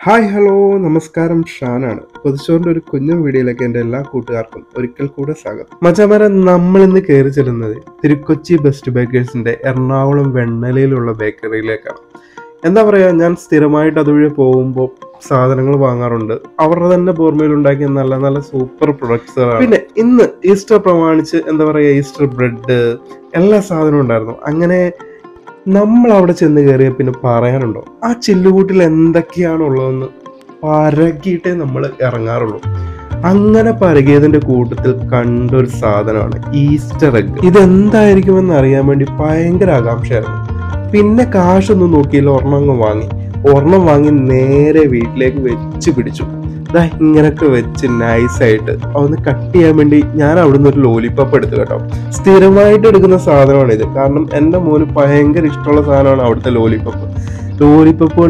hi hello നമസ്കാരം ഷാനാണ് പൊതിച്ചോറിന്റെ ഒരു കുഞ്ഞൻ വീഡിയോയിലേക്ക് എൻ്റെ എല്ലാ കൂട്ടുകാർക്കും ഒരിക്കൽ കൂടെ സ്വാഗതം മച്ചാമാരെ നമ്മൾ ഇന്ന് കയറി ചെല്ലുന്നത് തിരുക്കൊച്ചി ബെസ്റ്റ് ബേക്കേഴ്സിന്റെ എറണാകുളം വെണ്ണലയിലുള്ള ബേക്കറിയിലേക്കാണ് എന്താ പറയാ ഞാൻ സ്ഥിരമായിട്ട് അതുവഴി പോകുമ്പോൾ സാധനങ്ങൾ വാങ്ങാറുണ്ട് അവരുടെ തന്നെ ബോർമയിൽ ഉണ്ടാക്കിയ നല്ല നല്ല സൂപ്പർ പ്രൊഡക്ട്സുകളാണ് പിന്നെ ഇന്ന് ഈസ്റ്റർ പ്രമാണിച്ച് എന്താ പറയാ ഈസ്റ്റർ ബ്രെഡ് എല്ലാ സാധനവും ഉണ്ടായിരുന്നു അങ്ങനെ നമ്മൾ അവിടെ ചെന്ന് കയറിയ പിന്നെ പറയാനുണ്ടോ ആ ചില്ലുകൂട്ടിൽ എന്തൊക്കെയാണ് ഉള്ളതെന്ന് പരകിയിട്ടേ നമ്മൾ ഇറങ്ങാറുള്ളൂ അങ്ങനെ പരകിയതിന്റെ കൂട്ടത്തിൽ കണ്ടൊരു സാധനമാണ് ഈസ്റ്റർ എഗ് ഇതെന്തായിരിക്കുമെന്ന് അറിയാൻ വേണ്ടി ഭയങ്കര ആകാംക്ഷയായിരുന്നു പിന്നെ കാശൊന്നും നോക്കിയില്ല ഒരെണ്ണം അങ്ങ് വാങ്ങി ഒരെണ്ണം വാങ്ങി നേരെ വീട്ടിലേക്ക് വെച്ച് പിടിച്ചു ദാ ഇങ്ങനൊക്കെ വെച്ച് നൈസായിട്ട് ഒന്ന് കട്ട് ചെയ്യാൻ വേണ്ടി ഞാൻ അവിടുന്ന് ഒരു ലോലിപ്പപ്പ് എടുത്തു കേട്ടോ സ്ഥിരമായിട്ട് എടുക്കുന്ന സാധനമാണ് ഇത് കാരണം എൻ്റെ മോന് ഭയങ്കര ഇഷ്ടമുള്ള സാധനമാണ് അവിടുത്തെ ലോലിപ്പപ്പ് ലോലിപ്പപ്പ്